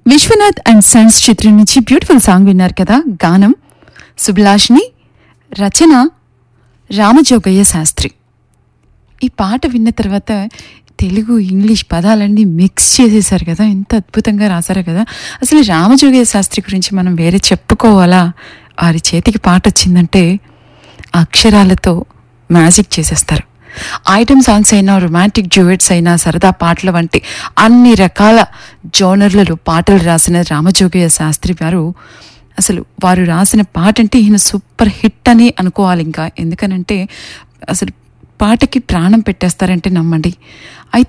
Vishwanath and Sons చిత్రం నుంచి beautiful song విన్నారు కదా గానం సుభిలాష్ని రచన రామజోగయ్య శాస్త్రి ఈ పాట విన్న తర్వాత తెలుగు ఇంగ్లీష్ పదాలన్నీ మిక్స్ చేసేసారు కదా ఎంత అద్భుతంగా రాశారు కదా అసలు రామజోగయ్య శాస్త్రి గురించి మనం వేరే చెప్పుకోవాలా వారి చేతికి పాట వచ్చిందంటే ఆ అక్షరాలతో మ్యాజిక్ చేసేస్తారు ఐటమ్ సాంగ్స్ అయినా రొమాంటిక్ డ్యూయట్స్ అయినా సరదా పాటల వంటి అన్ని రకాల జోనర్లలో పాటలు రాసిన రామజోగయ్య శాస్త్రి గారు అసలు వారు రాసిన పాట అంటే ఈయన సూపర్ హిట్ అని అనుకోవాలి ఇంకా ఎందుకనంటే అసలు పాటకి ప్రాణం పెట్టేస్తారంటే నమ్మండి అయితే